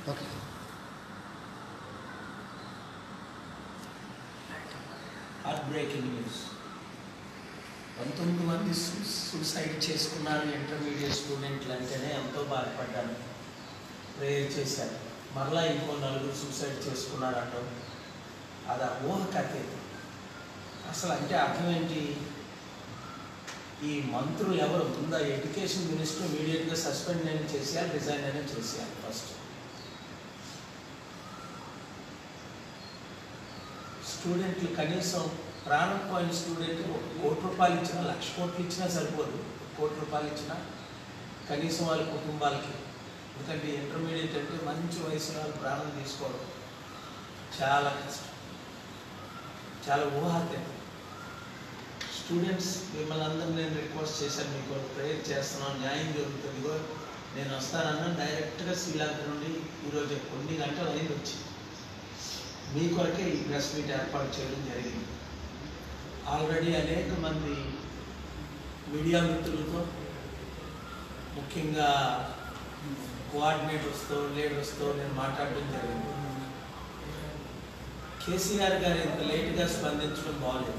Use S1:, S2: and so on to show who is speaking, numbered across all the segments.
S1: Okay
S2: heart breaking news పంతొమ్మిది మంది సు- సూసైడ్ చేసుకున్నారు ఇంటర్మీడియట్ స్టూడెంట్లు అంటేనే ఎంతో బాధపడ్డాను ప్రేయర్ చేశాను మరలా ఇంకో నలుగురు సూసైడ్ చేసుకున్నారు అంటాం అది ఊహకు అతీతం అసలు అంటే అర్థం ఏంటి ఈ మంత్రులు ఎవరు ముందు ఎడ్యుకేషన్ మినిస్టర్ ఇమీడియట్గా సస్పెండ్ అయినా చేసేయాలి రిజైన్ అయినా చేసేయాలి ఫస్ట్ స్టూడెంట్లు కనీసం ప్రాణం పోయిన స్టూడెంట్ ఒక కోటి రూపాయలు ఇచ్చినా లక్ష కోట్లు ఇచ్చినా సరిపోదు కోటి రూపాయలు ఇచ్చినా కనీసం వాళ్ళ కుటుంబాలకి ఎందుకంటే ఇంటర్మీడియట్ అంటే మంచి వయసులో వాళ్ళు ప్రాణం తీసుకోవడం చాలా కష్టం చాలా ఊహాతీతం స్టూడెంట్స్ మిమ్మల్ని అందరిని నేను రిక్వెస్ట్ చేశాను మీకు ప్రేయర్ చేస్తున్నాను న్యాయం జరుగుతుంది ఇగో నేను వస్తానన్నా డైరెక్ట్గా శ్రీలంక నుండి ఈరోజు కొన్ని గంటలు అయింది వచ్చి మీ కొరకే ఈ ప్రెస్ మీట్ ఏర్పాటు చేయడం జరిగింది ఆల్రెడీ అనేక మంది మీడియా మిత్రులతో ముఖ్యంగా కోఆర్డినేటర్స్తో లీడర్స్తో నేను మాట్లాడడం జరిగింది కేసీఆర్ గారు ఇంత లేట్గా స్పందించడం బాగలేదు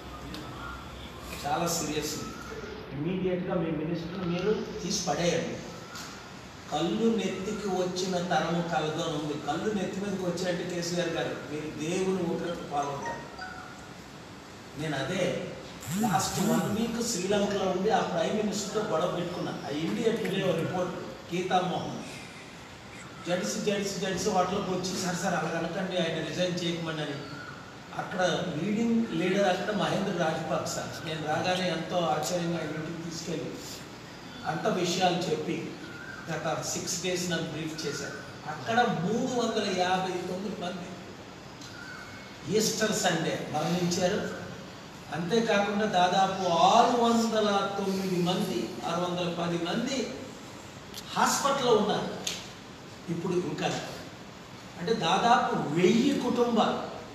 S2: చాలా సీరియస్ ఇమ్మీడియట్గా మీ మినిస్టర్ మీరు తీసి పడేయండి కళ్ళు నెత్తికి వచ్చిన తరము కలదో అని ఉంది కళ్ళు నెత్తి మీదకి వచ్చినట్టు కేసీఆర్ గారు మీరు దేవుని ఊపిరికి పాల్గొంటారు నేను అదే లాస్ట్ వన్ వీక్ శ్రీలంకలో ఉండి ఆ ప్రైమ్ మినిస్టర్తో గొడవ పెట్టుకున్నా ఆ India today report Geeta Mohan జడిసి జడిసి జడిసి వాటిలోకి వచ్చి సార్ సార్ అలా అనకండి ఆయన రిజైన్ చేయకమని అని అక్కడ లీడింగ్ లీడర్ అక్కడ మహేంద్ర రాజపాక్స నేను రాగానే ఎంతో ఆశ్చర్యంగా ఆయన ఇంటికి తీసుకెళ్ళి అంత విషయాలు చెప్పి గత సిక్స్ డేస్ నన్ను బ్రీఫ్ చేశారు అక్కడ మూడు వందల యాభై తొమ్మిది మంది ఈస్టర్ సండే మరణించారు అంతేకాకుండా దాదాపు ఆరు వందల తొమ్మిది మంది ఆరు వందల పది మంది హాస్పిటల్లో ఉన్నారు ఇప్పుడు ఇంకా అంటే దాదాపు వెయ్యి కుటుంబాలు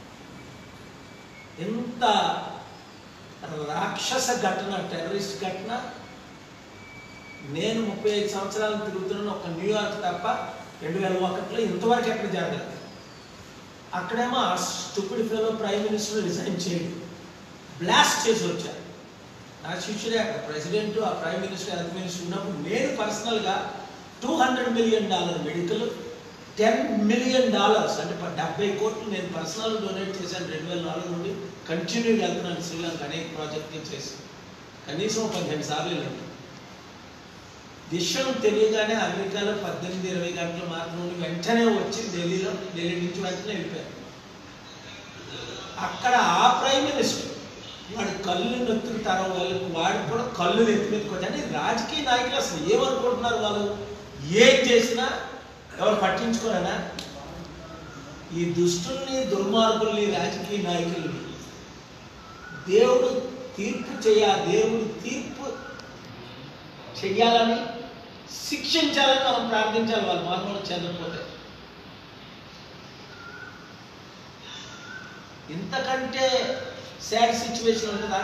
S2: ఎంత రాక్షస ఘటన టెర్రరిస్ట్ ఘటన నేను ముప్పై ఐదు సంవత్సరాలు తిరుగుతున్నాను ఒక న్యూయార్క్ తప్ప రెండు వేల ఒకటిలో ఇంతవరకు ఎక్కడ జరగలేదు అక్కడేమో ఆ stupid fellow prime minister resign చేయడు బ్లాస్ట్ చేసి వచ్చారు నా శిష్యుడే అక్కడ ప్రెసిడెంట్ ఆ ప్రైమ్ మినిస్టర్ హెల్త్ మినిస్టర్ ఉన్నప్పుడు నేను పర్సనల్గా two hundred million dollar medical ten million dollars అంటే ప- డెబ్బై కోట్లు నేను పర్సనల్ డొనేట్ చేశాను రెండు వేల నాలుగు నుండి కంటిన్యూ వెళ్తున్నాను శ్రీలంక అనేక ప్రాజెక్టులు చేసి కనీసం ఒక పదిహేను సార్లు వెళ్ళాను విషయం తెలియగానే అమెరికాలో పద్దెనిమిది ఇరవై గంటలు మాత్రం ఉండి వెంటనే వచ్చి ఢిల్లీలో ఢిల్లీ నుంచి వెంటనే వెళ్ళిపోయారు అక్కడ ఆ ప్రైమ్ మినిస్టర్ వాడు కళ్ళు నెత్తుకు తరం వాళ్ళకి వాడికి కూడా కళ్ళు నెత్తి మీదకి వచ్చి అంటే రాజకీయ నాయకులు అసలు ఏమనుకుంటున్నారు వాళ్ళు ఏం చేసినా ఎవరు పట్టించుకోరనా ఈ దుష్టుల్ని దుర్మార్గుల్ని రాజకీయ నాయకుల్ని దేవుడు తీర్పు చేయ దేవుడు తీర్పు చెయ్యాలని శిక్షించాలని మనం ప్రార్థించాలి వాళ్ళు మార్మూలు చెందకపోతే ఇంతకంటే సాడ్ సిచ్యువేషన్ ఉంటుందా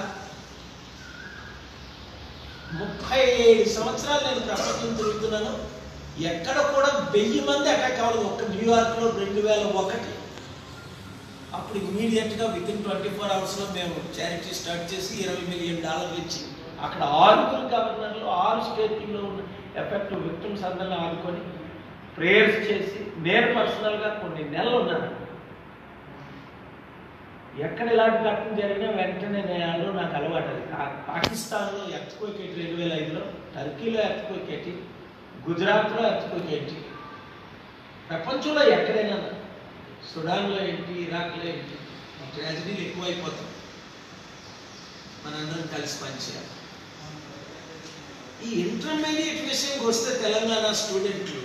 S2: ముప్పై ఏడు సంవత్సరాలు నేను ప్రపంచం తిరుగుతున్నాను ఎక్కడ కూడా వెయ్యి మంది అటాక్ అవ్వలేదు ఒక్క న్యూయార్క్లో రెండు వేల ఒకటి అప్పుడు ఇమీడియట్గా విత్ ఇన్ ట్వంటీ ఫోర్ అవర్స్లో మేము చారిటీ స్టార్ట్ చేసి ఇరవై మిలియన్ డాలర్లు ఇచ్చి అక్కడ ఆరుగురు గవర్నర్లు ఆరు స్టేట్లో ఉన్న ఎఫెక్టివ్ విక్టిమ్స్ అందరిని ఆదుకొని ప్రేయర్స్ చేసి నేను పర్సనల్గా కొన్ని నెలలు ఉన్నాను ఎక్కడ ఇలాంటి ఘటన జరిగినా వెంటనే నేను నాకు అలవాటు అది కా- పాకిస్తాన్లో ఎర్త్క్వేక్ ఎయిట్ రెండు వేల ఐదులో టర్కీలో ఎర్త్క్వేక్ ఎయిట్ గుజరాత్లో ఎర్త్క్వేక్ ఎయిట్ ప్రపంచంలో ఎక్కడైనా సుడాన్లో ఏంటి ఇరాక్లో ఏంటి ఈ ట్రాజడీలు ఎక్కువైపోతాయి మనందరం కలిసి పనిచేయాలి ఈ ఇంటర్మీడియట్ విషయంకి వస్తే తెలంగాణ స్టూడెంట్లు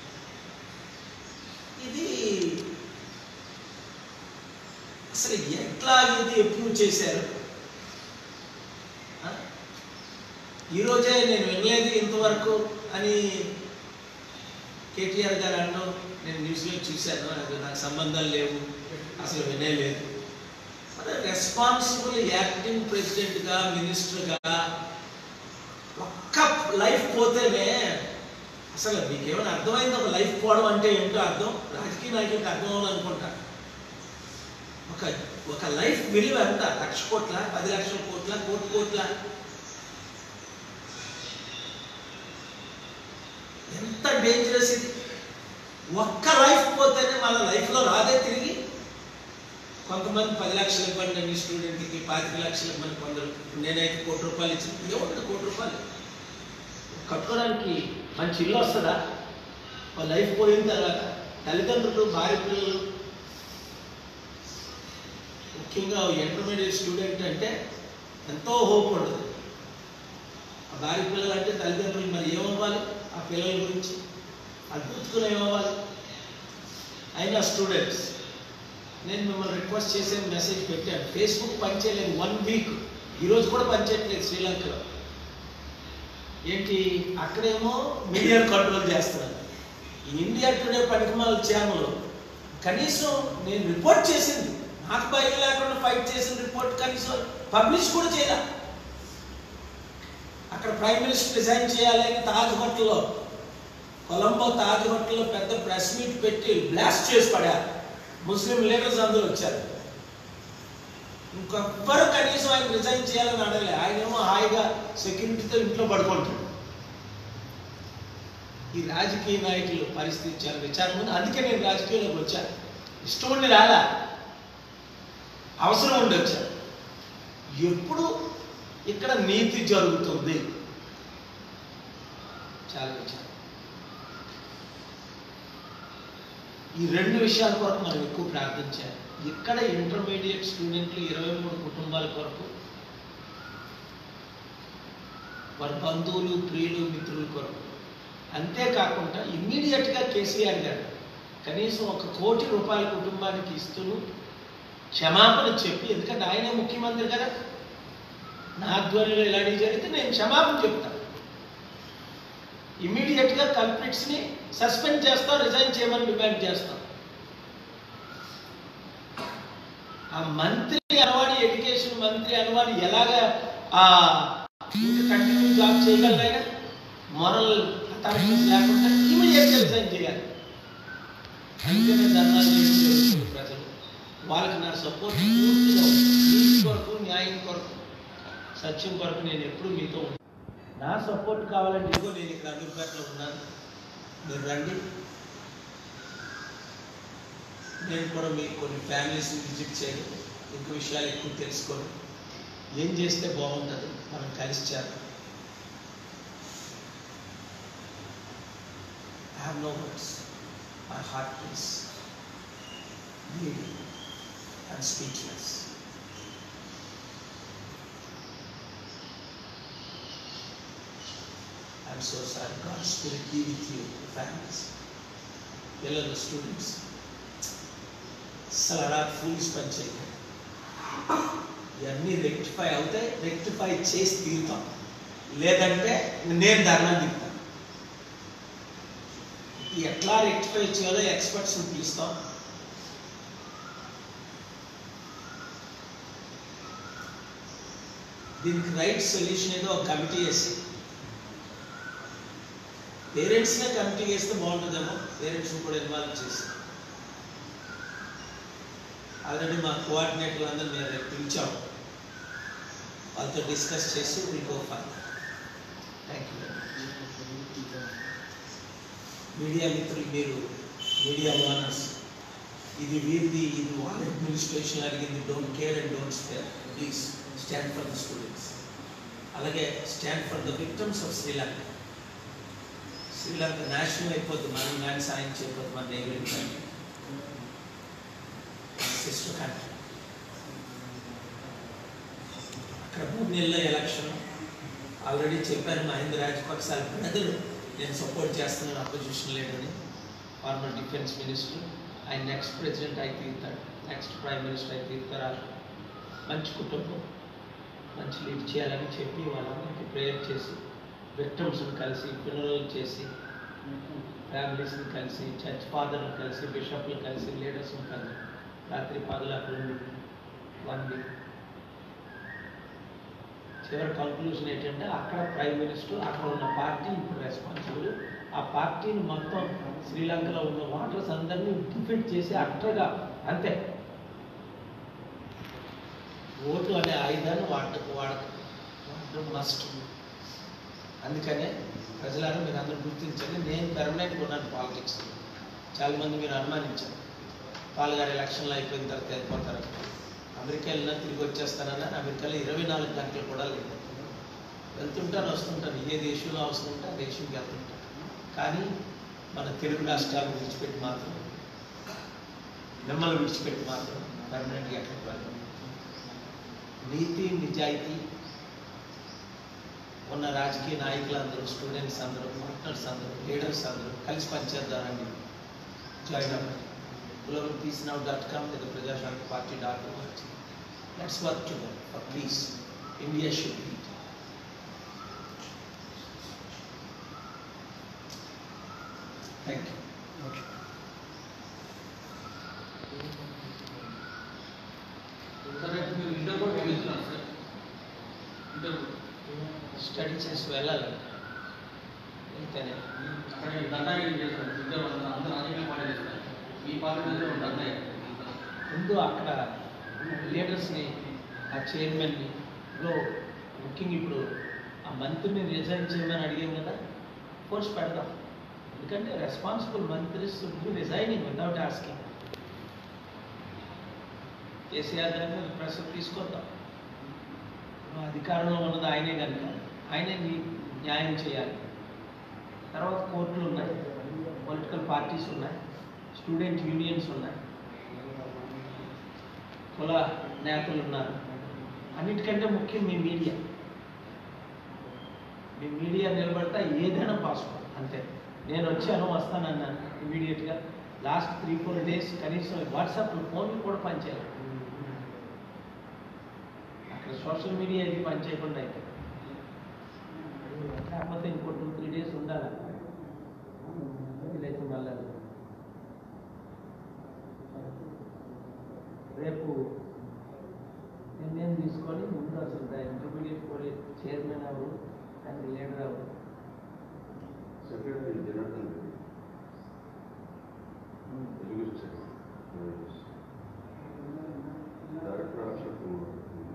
S2: ఇది అసలు ఎట్లా ఇది ఎప్పుడు చేశారు ఆ? ఈరోజే నేను వినలేదు ఇంతవరకు అని కేటీఆర్ గారు అనడం నేను న్యూస్లో చూశాను అది నాకు సంబంధాలు లేవు అసలు వినేలేదు మరి రెస్పాన్సిబుల్ యాక్టింగ్ ప్రెసిడెంట్గా మినిస్టర్గా ఒక్క లైఫ్ పోతేనే అసలు మీకు ఏమైనా అర్థమైంది ఒక లైఫ్ పోవడం అంటే ఏంటో అర్థం రాజకీయ నాయకులకు అర్థం అవ్వాలనుకుంటా ఒక ఒక లైఫ్ విలువ ఎంత లక్ష కోట్ల పది లక్షల కోట్ల కోటి కోట్ల ఎంత డేంజరస్ ఇది ఒక్క లైఫ్ పోతేనే మన లైఫ్లో రాదే తిరిగి కొంతమంది పది లక్షలు ఇవ్వండి అండి స్టూడెంట్కి పాతిక లక్షలు ఇవ్వండి కొందరు నేనైతే కోటి రూపాయలు ఇచ్చిన ఏముంటుంది కోటి రూపాయలు కట్టుకోవడానికి మంచి ఇల్లు వస్తుందా వాళ్ళ లైఫ్ పోయిన తర్వాత తల్లిదండ్రులు భార్య పిల్లలు ముఖ్యంగా ఇంటర్మీడియట్ స్టూడెంట్ అంటే ఎంతో హోప్ ఉండదు ఆ భార్య పిల్లలు అంటే తల్లిదండ్రులు మరి ఏమవ్వాలి ఆ పిల్లల గురించి అది బ్రతుకులు ఏమవ్వాలి అయినా స్టూడెంట్స్ నేను మిమ్మల్ని రిక్వెస్ట్ చేసే మెసేజ్ పెట్టాను ఫేస్బుక్ పనిచేయలేదు వన్ వీక్ ఈరోజు కూడా పనిచేయట్లేదు శ్రీలంకలో ఏంటి అక్కడేమో మీడియా కంట్రోల్ చేస్తున్నారు ఈ ఇండియా టుడే పనికిమాల ఛానల్ కనీసం నేను రిపోర్ట్ చేసింది నాకు భయం లేకుండా ఫైట్ చేసిన రిపోర్ట్ కనీసం పబ్లిష్ కూడా చేయలే అక్కడ ప్రైమ్ మినిస్టర్ రిజైన్ చేయాలని తాజ్ హోటల్లో కొలంబో తాజ్ హోటల్లో పెద్ద ప్రెస్ మీట్ పెట్టి బ్లాస్ట్ చేసి పడారు ముస్లిం లీడర్స్ అందరూ వచ్చారు ఇంకొవ్వరు కనీసం ఆయన రిజైన్ చేయాలని అడగలే ఆయన ఏమో హాయిగా సెక్యూరిటీతో ఇంట్లో పడుకుంటాడు ఈ రాజకీయ నాయకులు పరిస్థితి చాలా విచారం ఉంది అందుకే నేను రాజకీయంలోకి వచ్చాను ఇష్టం ఉండి రాలా అవసరం ఉండి వచ్చాను ఎప్పుడు ఇక్కడ నీతి జరుగుతుంది చాలా విచారం ఈ రెండు విషయాల కొరకు మనం ఎక్కువ ప్రార్థించాలి ఇక్కడ ఇంటర్మీడియట్ స్టూడెంట్లు ఇరవై మూడు కుటుంబాల కొరకు వారి బంధువులు ప్రియులు మిత్రుల కొరకు అంతేకాకుండా ఇమ్మీడియట్గా కేసీఆర్ గారు కనీసం ఒక కోటి రూపాయల కుటుంబానికి ఇస్తూ క్షమాపణ చెప్పి ఎందుకంటే ఆయనే ముఖ్యమంత్రి కదా నా ఆధ్వర్యంలో ఇలాంటివి జరిగితే నేను క్షమాపణ చెప్తాను ఇమ్మీడియట్గా కల్ప్రిట్స్ని సస్పెండ్ చేస్తాం రిజైన్ చేయమని డిమాండ్ చేస్తాం ఆ మంత్రి అనవాడి ఎడ్యుకేషన్ మంత్రి అనవాడి ఎలాగా ఆ కంటిన్యూ జాబ్ చేయగలరైనా మొరల్ అథారిటీస్ లేకుండా ఇమీడియట్గా రిజైన్ చేయాలి అందుకనే ధర్నాలు చేయడం జరుగుతుంది ప్రజలు వాళ్ళకి నా సపోర్ట్ పూర్తిగా ఉంది. నీతి కొరకు న్యాయం కొరకు సత్యం కొరకు నేను ఎప్పుడు మీతో ఉంటాను నా సపోర్ట్ కావాలంటే ఇదిగో నేను ఇక్కడ అందుబాటులో ఉన్నాను మీరు రండి నేను కూడా మీకు కొన్ని ఫ్యామిలీస్ని విజిట్ చేయడం ఇంకో విషయాలు ఎక్కువ తెలుసుకోవడం ఏం చేస్తే బాగుంటుంది మనం కలిసి చేద్దాం I have no words. My heart is bleeding and speechless. I'm so sorry. God's Spirit be with you, the families. పిల్లలు స్టూడెంట్స్ అసలు అలా ఫూలిస్ పని చేయకండి ఇవన్నీ రెక్టిఫై అవుతాయి రెక్టిఫై చేసి తీరుతాం లేదంటే నేను ధర్నా దిగుతాను ఎట్లా రెక్టిఫై చేయాలో ఎక్స్పర్ట్స్ని పిలుస్తాం దీనికి రైట్ సొల్యూషన్ ఏదో ఒక కమిటీ వేసి పేరెంట్స్నే కమిటీ వేస్తే బాగుంటుందేమో పేరెంట్స్ కూడా ఇన్వాల్వ్ చేసి ఆల్రెడీ మా కోఆర్డినేటర్లు అందరూ మేము రేపు పిలిచాము వాళ్ళతో డిస్కస్ చేసి will go further thank you media మిత్రులు మీరు మీడియా ఓనర్స్ ఇది వీరిది ఇది వాళ్ళ అడ్మినిస్ట్రేషన్ అడిగింది don't care and don't spare please stand for the students అలాగే stand for the victims of Sri Lanka Sri Lanka national అయిపోద్ది మనం కానీ సాయం చేయకపోతే మన నైబరింగ్ కంట్రీ సిస్టర్ కంట్రీ అక్కడ మూడు నెలల ఎలక్షన్ ఆల్రెడీ చెప్పాను మహేంద్ర రాజపక్ష బ్రదర్ నేను సపోర్ట్ చేస్తున్నాను అపోజిషన్ లీడర్ని ఫార్మర్ డిఫెన్స్ మినిస్టర్ ఆయన నెక్స్ట్ ప్రెసిడెంట్ అయితే తీరుతాడు నెక్స్ట్ ప్రైమ్ మినిస్టర్ అయితే తీరుతారు మంచి కుటుంబం మంచి లీడ్ చేయాలని చెప్పి వాళ్ళందరికీ ప్రేయర్ చేసి విక్టమ్స్ని కలిసి పిల్లలు చేసి ఫ్యామిలీస్ని కలిసి చర్చ్ ఫాదర్ని కలిసి బిషప్లు కలిసి లీడర్స్ని కలిసి రాత్రి పగలు అక్కడ ఉండి వన్ వీక్ చివరి కంక్లూజన్ ఏంటంటే అక్కడ ప్రైమ్ మినిస్టర్ అక్కడ ఉన్న పార్టీ ఇప్పుడు రెస్పాన్సిబుల్ ఆ పార్టీని మొత్తం శ్రీలంకలో ఉన్న ఓటర్స్ అందరినీ డిఫెండ్ చేసి అట్రగా అంతే ఓటు అనే ఆయుధాన్ని వాడటం వాడక వాడటం మస్ట్ అందుకనే ప్రజలను మీరు అందరూ గుర్తించండి నేను పెర్మనెంట్గా ఉన్నాను పాలిటిక్స్ చాలామంది మీరు అనుమానించారు పాల్గారు ఎలక్షన్లు అయిపోయిన తర్వాత వెళ్ళిపోతారు అమెరికా వెళ్ళినా తిరిగి వచ్చేస్తానని అమెరికాలో ఇరవై నాలుగు గంటలు కూడా లేదు వెళ్తుంటాను వస్తుంటాను ఏ దేశంలో అవసరం ఉంటే ఆ దేశంకి వెళ్తుంటాను కానీ మన తెలుగు రాష్ట్రాలు విడిచిపెట్టి మాత్రం మిమ్మల్ని విడిచిపెట్టి మాత్రం పర్మనెంట్గా ఎక్కడికి వెళ్ళను నీతి నిజాయితీ ఉన్న రాజకీయ నాయకులందరూ స్టూడెంట్స్ అందరూ పార్ట్నర్స్ అందరూ లీడర్స్ అందరూ కలిసి పనిచేద్దారండి జాయిన్ అవ్వండి global peace now dot com లేదా Prajashanti party dot ORG let's work together for peace India should be thank you
S1: సరే మీరు ఇంటర్ కూడా పంపిస్తున్నారు సార్ ఇంటర్
S2: స్టడీ చేసి వెళ్ళాలి వెళ్తేనే
S1: అక్కడ దండాగిరి చేస్తారు ఇంటర్ అందరూ అందరూ రాజకీయ పార్టీ చేస్తారు మీ పార్టీ నుంచి ఒక దండ
S2: ముందు అక్కడ లీడర్స్ని ఆ చైర్మన్ని లో ముఖ్యంగా ఇప్పుడు ఆ మంత్రిని రిజైన్ చేయమని అడిగాం కదా ఫోర్స్ పెడదాం ఎందుకంటే రెస్పాన్సిబుల్ మంత్రి should be resigning without asking KCR గారి మీద ప్రెషర్ తీసుకొద్దాం ఇప్పుడు అధికారంలో ఉన్నది ఆయనే కనుక ఆయనే నీ- న్యాయం చేయాలి తర్వాత కోర్టులు ఉన్నాయి పొలిటికల్ పార్టీస్ ఉన్నాయి స్టూడెంట్ యూనియన్స్ ఉన్నాయి కుల నేతలు ఉన్నారు అన్నిటికంటే ముఖ్యం మీ మీడియా మీ మీడియా నిలబడితే ఏదైనా పాసిబుల్ అంతే నేను వచ్చాను వస్తానన్నాను ఇమీడియట్గా లాస్ట్ త్రీ ఫోర్ డేస్ కనీసం వాట్సాప్లో ఫోన్లు కూడా పనిచేయాలి అక్కడ సోషల్ మీడియా ఇది పనిచేయకుండా అయితే కాకపోతే ఇంకో టూ త్రీ డేస్ ఉండాలి వీలైతే మళ్ళీ రేపు నిర్ణయం తీసుకొని ముందు అసలు ఇంటర్మీడియట్ కాలేజ్ చైర్మన్ ఎవరు దానికి లీడర్ ఎవరు
S3: secretary Janardhan Reddy Telugu secretary director Ashok Kumar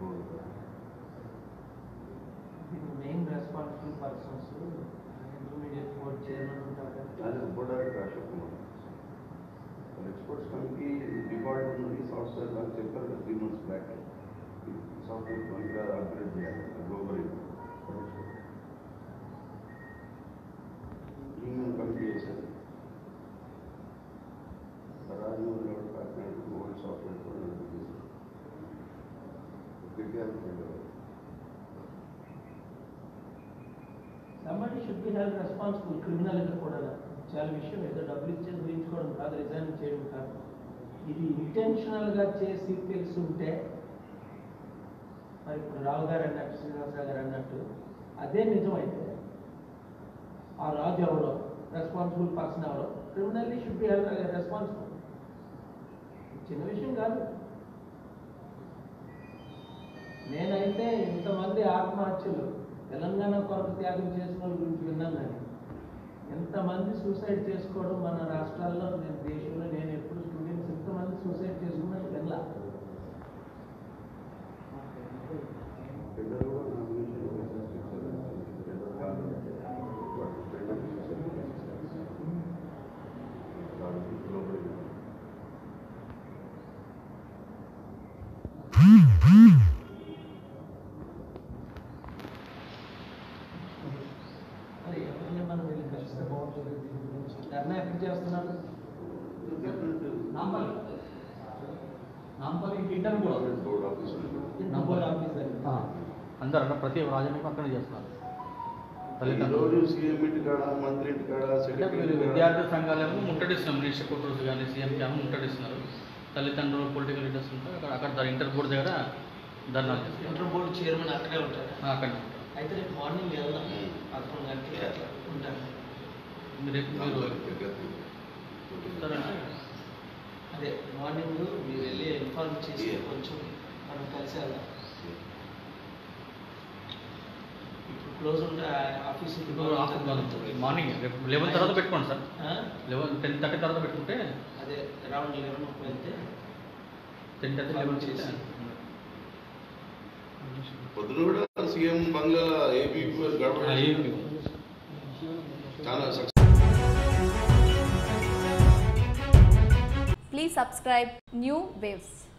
S2: దీనికి main responsible persons intermediate board chairman ఉంటారు కదా
S3: ఆయన ఉప డైరెక్టర్ అశోక్ కుమార్ వాళ్ళ ఎక్స్పర్ట్స్ కమిటీ రికార్డ్ ఉన్నది సాఫ్ట్వేర్ నాకు చెప్పారు కదా three months back software committee upgrade చేయాలి గ్లోబల్ ప్రీమియం కమిటీ చేశారు రాజమౌళి గారు కాకినాడ ఓల్డ్ సాఫ్ట్వేర్ కూడా నడిపించారు గట్టిగా
S2: సంబడి షుడ్ బి హెల్డ్ రెస్పాన్సిబుల్ క్రిమినల్గా కూడా చాలా విషయం ఏదో డబ్బులు ఇచ్చేది వేయించుకోవడం కాదు రిజైన్ చేయడం కాదు ఇది ఇంటెన్షనల్గా చేసి తెలుసుంటే మరి ఇప్పుడు రావు గారు అన్నట్టు శ్రీనివాసరావు గారు అన్నట్టు అదే నిజమైతే ఆ రాజు ఎవరో రెస్పాన్సిబుల్ పర్సన్ ఎవరో criminally should be held responsible చిన్న విషయం కాదు నేనైతే ఇంతమంది ఆత్మహత్యలు తెలంగాణ కొరకు త్యాగం చేసిన వాళ్ళ గురించి విన్నాను కానీ ఎంతమంది సూసైడ్ చేసుకోవడం మన రాష్ట్రాల్లో నేను దేశంలో నేను ఎప్పుడు స్టూడెంట్స్ ఎంతమంది సూసైడ్ చేసుకున్నట్టు వినలా
S3: పెద్దలు కూడా నామినేషన్ పెద్ద కాదు వాటి పెద్ద గ్లోబల్
S2: మరి ఎవరిని మనం వెళ్ళి కలిస్తే బాగుంటుంది ధర్నా ఎక్కడ చేస్తున్నారు
S1: నాంపల్లి నాంపల్లి ఇంటర్ కూడా
S3: బోర్డ్ ఆఫీస్
S2: నంబర్ ఆఫీస్ దగ్గర
S1: అందరూ అక్కడ ప్రతి రాజకీయ అక్కడ చేస్తున్నారు
S3: ఈరోజు సీఎం ఇంటి కాడ మంత్రి ఇంటి కాడ
S1: అంటే
S3: సెక్రటరీ
S1: మీరు
S3: ఇంటి కాడ
S1: విద్యార్థి సంఘాలేమో ముట్టడిస్తున్నాం మినిస్టర్ కోటర్స్ కానీ సీఎం క్యామ్ ముట్టడిస్తున్నారు తల్లిదండ్రులు పొలిటికల్ లీడర్స్ ఉంటారు అక్కడ అక్కడ ఇంటర్ బోర్డు దగ్గర ధర్నాలు చేస్తారు
S2: ఇంటర్ బోర్డు చైర్మన్ అక్కడే ఉంటారు
S1: ఆ, అక్కడ
S2: అయితే రేపు మార్నింగ్ వెళ్దాం పదకొండు గంటలకి అట్లా ఉంటాను
S1: మీరు రేపు మీరు వస్తారంటే
S2: అదే మార్నింగ్ మీరు వెళ్ళి ఇన్ఫార్మ్ చేసి కొంచెం మనం కలిసి వెళ్దాం ఇప్పుడు క్లోజ్ ఉంటే ఆఫీస్
S1: ఇప్పుడు ఆఫ్ మార్నింగ్ రేపు లెవెన్ తర్వాత పెట్టుకోండి సార్ లెవెన్ టెన్ థర్టీ తర్వాత పెట్టుకుంటే
S2: అదే అరౌండ్ లెవెన్ వెళ్తే
S1: టెన్ థర్టీ లెవెన్
S2: చేసి.
S1: చేసి
S3: పొద్దున కూడా సీఎం బంగ్లా ఏపీ గడప చాలా success
S4: Please subscribe New Waves.